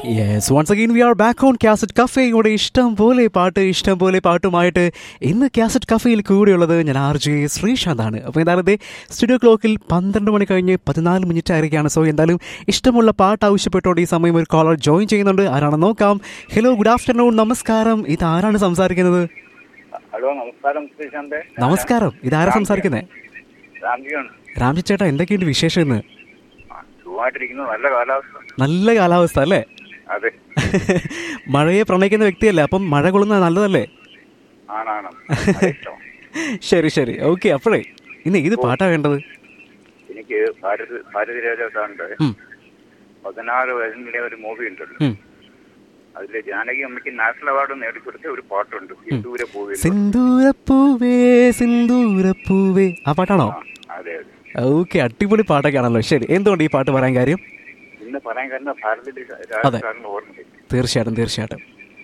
Yes once again we are back on cassette കഫേയുടെ ഇഷ്ടം പോലെ പാട്ട് ഇഷ്ടം പോലെ പാട്ടുമായിട്ട് ഇന്ന് കാസറ്റ് കഫേയിൽ കൂടെയുള്ളത് ഞാൻ ആർ ജെ ശ്രീശാന്താണ് അപ്പോൾ എന്തായാലും ഇതേ സ്റ്റുഡിയോ ക്ലോക്കിൽ പന്ത്രണ്ട് മണി കഴിഞ്ഞ് പതിനാല് മിനിറ്റ് ആയിരിക്കുകയാണ് സോ എന്തായാലും ഇഷ്ടമുള്ള പാട്ട് ആവശ്യപ്പെട്ടുകൊണ്ട് ഈ സമയം ഒരു കോളർ ജോയിൻ ചെയ്യുന്നുണ്ട് ആരാണെന്ന് നോക്കാം ഹലോ ഗുഡ് ആഫ്റ്റർനൂൺ നമസ്കാരം ഇത് ആരാണ് സംസാരിക്കുന്നത് ഹലോ നമസ്കാരം ശ്രീശാന്ത് നമസ്കാരം ഇതാരാ സംസാരിക്കുന്നത് രാംജിയാണ് രാംജി ചേട്ടാ എന്തൊക്കെയുണ്ട് വിശേഷം ഇന്ന് ആ, സുഖമായിട്ടിരിക്കുന്നു നല്ല കാലാവസ്ഥ നല്ല കാലാവസ്ഥ അല്ലേ അതെ മഴയെ പ്രണയിക്കുന്ന വ്യക്തിയല്ലേ അപ്പം മഴ കൊള്ളുന്നത് നല്ലതല്ലേ ആണാണ് അതെ, ഇഷ്ടം. ശരി ശരി ഓക്കെ അപ്പോഴേ ഇന്ന് ഏത് പാട്ടാ വേണ്ടത് എനിക്ക് ഭാരത് ഭാരതി രാജാണ്ട് ഉം. പതിനാറ് വയസ്സിലെ ഒരു മൂവി ഉണ്ടല്ലോ ഉം. അതില് ജാനകി അമ്മയ്ക്ക് നാഷണൽ അവാർഡ് നേടിക്കൊടുത്ത ഒരു പാട്ടുണ്ട് ദൂരെ പോവില്ല സിന്ദൂരപ്പൂവേ സിന്ദൂരപ്പൂവേ ആ പാട്ടാണോ അതെ അതെ ഓക്കെ അടിപൊളി പാട്ടൊക്കെ ആണല്ലോ ശരി എന്തുകൊണ്ട് ഈ പാട്ട് പറയാൻ കാര്യം ഇന്ന് പറയാൻ കാരണം ഭാരതി രാജാക്കാരന് ഓർമ്മ തീർച്ചയായിട്ടും തീർച്ചയായിട്ടും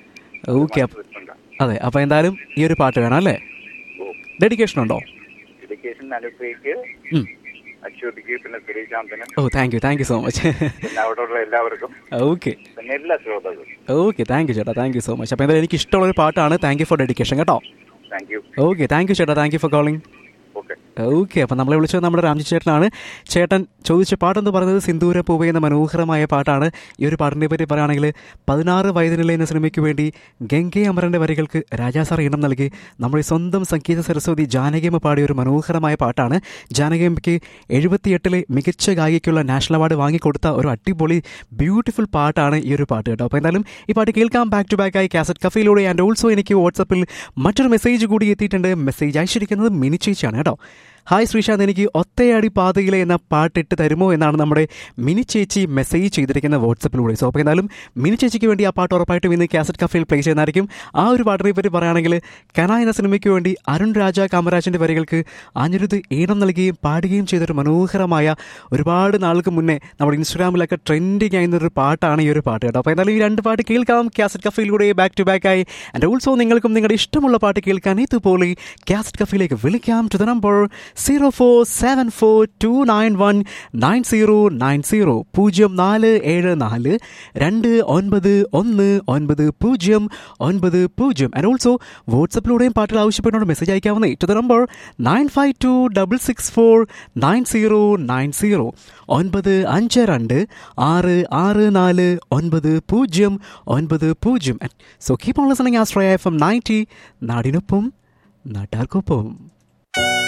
ഓക്കെ അതെ അപ്പോൾ എന്തായാലും ഈ ഒരു പാട്ട് വേണം അല്ലേ ഡെഡിക്കേഷൻ ഉണ്ടോ എഡ്യൂക്കേഷൻ അനുഗ്രഹിക്ക് ഉം. അശ്വതിക്ക് പിന്നെ ശ്രീശാന്തിന് oh thank you thank you so much പിന്നെ അവിടെയുള്ള എല്ലാവർക്കും ഓക്കെ പിന്നെ എല്ലാ ശ്രോതാക്കളും ഓക്കെ താങ്ക് യു ചേട്ടാ താങ്ക് യു സോ മച്ച് അപ്പോൾ എന്തായാലും എനിക്ക് ഇഷ്ടമുള്ള ഒരു പാട്ടാണ് താങ്ക് യു ഫോർ ഡെഡിക്കേഷൻ കേട്ടോ thank you okay thank you ചേട്ടാ thank you for calling okay okay അപ്പം നമ്മളെ വിളിച്ചത് നമ്മുടെ രാംജി ചേട്ടനാണ് ചേട്ടൻ ചോദിച്ച പാട്ടെന്ന് പറയുന്നത് സിന്ദൂര പൂവ എന്ന മനോഹരമായ പാട്ടാണ് ഈ ഒരു പാട്ടിനെ പറ്റി പറയുകയാണെങ്കിൽ പതിനാറ് വയതിനില എന്ന സിനിമയ്ക്ക് വേണ്ടി ഗംഗെ അമരൻ്റെ വരികൾക്ക് രാജാസാർ ഇണം നൽകി നമ്മുടെ സ്വന്തം സംഗീത സരസ്വതി ജാനകിയമ്മ പാടിയ ഒരു മനോഹരമായ പാട്ടാണ് ജാനകിയമ്മയ്ക്ക് എഴുപത്തിയെട്ടിലെ മികച്ച ഗായികയ്ക്കുള്ള നാഷണൽ അവാർഡ് വാങ്ങിക്കൊടുത്ത ഒരു അടിപൊളി ബ്യൂട്ടിഫുൾ പാട്ടാണ് ഈ ഒരു പാട്ട് കേട്ടോ അപ്പോൾ എന്തായാലും ഈ പാട്ട് കേൾക്കാം ബാക്ക് ടു ബാക്ക് ആയി കാസറ്റ് കഫയിലൂടെ ആൻഡ് ഓൾസോ എനിക്ക് വാട്സപ്പിൽ മറ്റൊരു മെസ്സേജ് കൂടി എത്തിയിട്ടുണ്ട് മെസ്സേജ് അയച്ചിരിക്കുന്നത് മിനി ചേച്ചിയാണ് കേട്ടോ ഹായ് ശ്രീശാന്ത് എനിക്ക് ഒത്തയാടി പാതയിലെ എന്ന പാട്ടിട്ട് തരുമോ എന്നാണ് നമ്മുടെ മിനി ചേച്ചി മെസ്സേജ് ചെയ്തിരിക്കുന്ന വാട്സപ്പിലൂടെ സോ അപ്പോൾ എന്തായാലും മിനി ചേച്ചിക്ക് വേണ്ടി ആ പാട്ട് ഉറപ്പായിട്ടും ഇന്ന് കാസറ്റ് കഫയിൽ പ്ലേ ചെയ്യുന്നതായിരിക്കും ആ ഒരു പാട്ടിനെ പറ്റി പറയുകയാണെങ്കിൽ കന എന്ന സിനിമയ്ക്ക് വേണ്ടി അരുൺ രാജ കാമരാജൻ്റെ വരികൾക്ക് അനിരുദ്ധ് ഈണം നൽകുകയും പാടുകയും ചെയ്തൊരു മനോഹരമായ ഒരുപാട് നാൾക്ക് മുന്നേ നമ്മുടെ ഇൻസ്റ്റാഗ്രാമിലൊക്കെ ട്രെൻഡിങ് ആയിരുന്ന ഒരു പാട്ടാണ് ഈ ഒരു പാട്ട് കേട്ടോ അപ്പോൾ എന്തായാലും ഈ രണ്ട് പാട്ട് കേൾക്കാം കാസറ്റ് കഫയിലൂടെ ബാക്ക് ടു ബാക്ക് ആയി ആൻഡ് ഓൾസോ നിങ്ങൾക്കും നിങ്ങളുടെ ഇഷ്ടമുള്ള പാട്ട് കേൾക്കാൻ ഇതുപോലെ കാസറ്റ് കഫയിലേക്ക് വിളിക്കാം to the number zero four seven four two nine one nine zero nine zero പൂജ്യം നാല് ഏഴ് നാല് രണ്ട് ഒൻപത് ഒന്ന് ഒൻപത് പൂജ്യം ഒൻപത് പൂജ്യം ആൻഡ് ഓൾസോ വാട്സപ്പിലൂടെയും പാട്ടുകൾ ആവശ്യപ്പെട്ടുകൊണ്ട് മെസ്സേജ് അയക്കാവുന്ന to the number nine five two double six four nine zero nine zero ഒൻപത് അഞ്ച് രണ്ട് ആറ് ആറ് നാല് ഒൻപത് പൂജ്യം ഒൻപത് പൂജ്യം സോ കീപ് ഓൺ ലിസണിങ് ആസ്ട്രയ എഫ് എം നയൻറ്റി നാടിനൊപ്പം നാട്ടാർക്കൊപ്പം